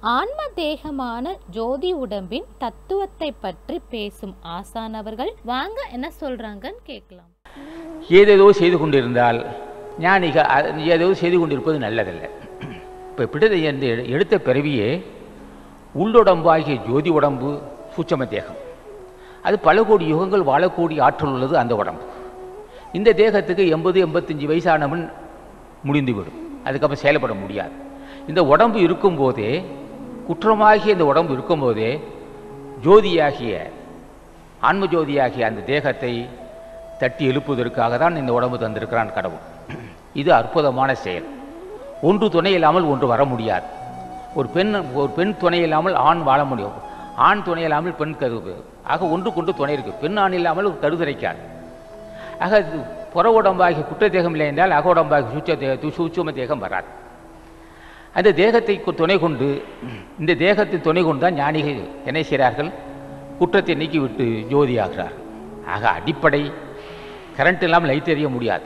ஆன்ம தேகமான ஜோதி உடம்பின் தத்துவத்தை பற்றி பேசும் ஆசான் அவர்கள் வாங்க என்ன சொல்றாங்கன்னு கேட்கலாம் ஏதேதோ செய்து கொண்டிருந்தால் ஞானிக அ- ஏதோ செய்து கொண்டிருப்பது நல்லதல்ல இப்போ பிடித்த இந்த எடு- எடுத்த பிறவியே உள்ளுடம்பாகிய ஜோதி உடம்பு சூட்சம தேகம் அது பல கோடி யுகங்கள் வாழக்கூடிய ஆற்றல் உள்ளது அந்த உடம்பு இந்த தேகத்துக்கு எண்பது எண்பத்தஞ்சு வயசானவன் முடிந்துவிடும் அதுக்கப்புறம் செயல்பட முடியாது இந்த உடம்பு இருக்கும்போதே குற்றமாகிய இந்த உடம்பு இருக்கும்போதே ஜோதியாகிய ஆன்ம ஜோதியாகிய அந்த தேகத்தை தட்டி எழுப்புவதற்காக தான் இந்த உடம்பு தந்திருக்கிறான் கடவுள் இது அற்புதமான செயல் ஒன்று துணை இல்லாமல் ஒன்று வர முடியாது ஒரு பெண் ஒரு பெண் துணை இல்லாமல் ஆண் வாழ முடியும் ஆண் துணை இல்லாமல் பெண் கரு ஆக ஒன்று கொண்டு துணை இருக்கு பெண் ஆண் இல்லாமல் ஒரு கருதரைக்காது ஆக இது புற உடம்பாகிய குற்ற தேகம் இல்லை என்றால் அக உடம்பாகிய சூச்ச தேக சூட்சும தேகம் வராது அந்த தேகத்தை கொ- துணை கொண்டு இந்த தேகத்தை துணை கொண்டு தான் ஞானிகள் என்ன செய்கிறார்கள் குற்றத்தை நீக்கிவிட்டு ஜோதியாகிறார்கள் ஆக அடிப்படை கரண்ட் இல்லாமல் லைட் எறிய முடியாது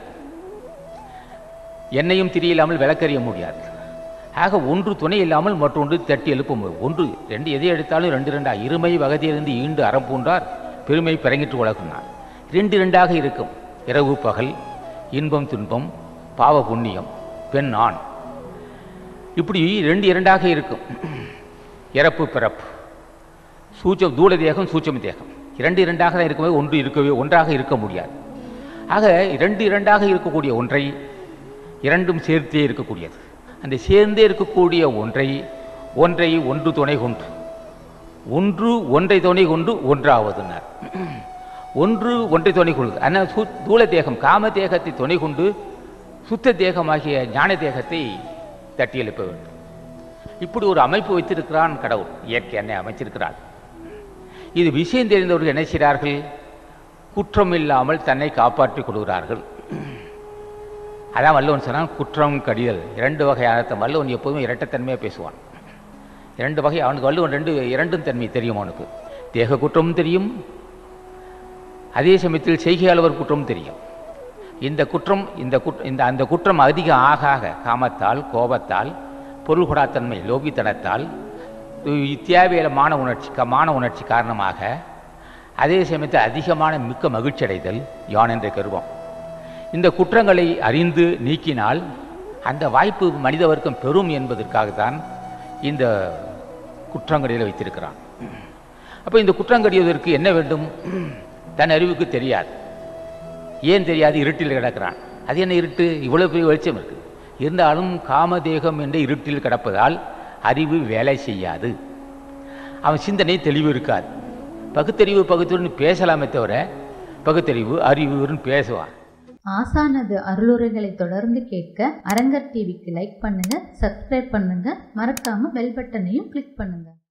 எண்ணெயும் திரி இல்லாமல் விளக்கறிய முடியாது ஆக ஒன்று துணை இல்லாமல் மற்றொன்று தட்டி எழுப்ப முடியும் ஒன்று ரெண்டு எதை எடுத்தாலும் ரெண்டு ரெண்டா இருமை வகதியிலிருந்து ஈண்டு அறம் பூண்டார் பெருமை பிறங்கிட்டு உலகுனார் ரெண்டு ரெண்டாக இருக்கும் இரவு பகல் இன்பம் துன்பம் பாவ புண்ணியம் பெண் ஆண் இப்படி ரெண்டு இரண்டாக இருக்கும் இறப்பு பிறப்பு சூச்சம் தூள தேகம் சூட்சம தேகம் இரண்டு இரண்டாக தான் இருக்கும்போது ஒன்று இருக்கவே ஒன்றாக இருக்க முடியாது ஆக இரண்டு இரண்டாக இருக்கக்கூடிய ஒன்றை இரண்டும் சேர்த்தே இருக்கக்கூடியது அந்த சேர்ந்தே இருக்கக்கூடிய ஒன்றை ஒன்றை ஒன்று துணை கொண்டு ஒன்று ஒன்றை துணை கொண்டு ஒன்றாவதுன்னார் ஒன்று ஒன்றை துணை கொண்டு ஆனால் சு தூள தேகம் காம தேகத்தை துணை கொண்டு சுத்த தேகமாகிய ஞான தேகத்தை தட்டி எழுப்ப வேண்டும் இப்படி ஒரு அமைப்பு வைத்திருக்கிறான் கடவுள் இயற்கை என்னை அமைச்சிருக்கிறார் இது விஷயம் தெரிந்தவர்கள் என்ன செய்கிறார்கள் குற்றம் இல்லாமல் தன்னை காப்பாற்றிக் கொள்கிறார்கள் அதான் வல்லவன் சொன்னான் குற்றம் கடிதல் இரண்டு வகையான வல்லவன் எப்போதும் இரட்டைத்தன்மையாக பேசுவான் இரண்டு வகை அவனுக்கு வள்ளுவன் ரெண்டு இரண்டும் தன்மை தெரியும் அவனுக்கு தேக குற்றமும் தெரியும் அதே சமயத்தில் செய்கையாளவர் குற்றமும் தெரியும் இந்த குற்றம் இந்த குட் இந்த அந்த குற்றம் அதிகம் ஆக ஆக காமத்தால் கோபத்தால் பொருள்கொடாத்தன்மை லோபித்தனத்தால் தேவையில மான உணர்ச்சி க- மான உணர்ச்சி காரணமாக அதே சமயத்தில் அதிகமான மிக்க மகிழ்ச்சி அடைதல் யான் என்ற கருவம் இந்த குற்றங்களை அறிந்து நீக்கினால் அந்த வாய்ப்பு மனித வர்க்கம் பெறும் என்பதற்காகத்தான் இந்த குற்றங்களில் வைத்திருக்கிறான் அப்போ இந்த குற்றங்கடிவதற்கு என்ன வேண்டும் தன் அறிவுக்கு தெரியாது ஏன் தெரியாது இருட்டில் கிடக்கிறான் அது என்ன இருட்டு இவ்வளவு பெரிய வெளிச்சம் இருக்கு இருந்தாலும் காமதேகம் என்ற இருட்டில் கிடப்பதால் அறிவு வேலை செய்யாது அவன் சிந்தனை தெளிவு இருக்காது பகுத்தறிவு பகுத்தறிவுன்னு பேசலாமே தவிர பகுத்தறிவு அறிவுன்னு பேசுவான் ஆசானது அருளுரைகளை தொடர்ந்து கேட்க அரங்கர் டிவிக்கு லைக் பண்ணுங்க சப்ஸ்கிரைப் பண்ணுங்க மறக்காம பெல் பட்டனையும் கிளிக் பண்ணுங்க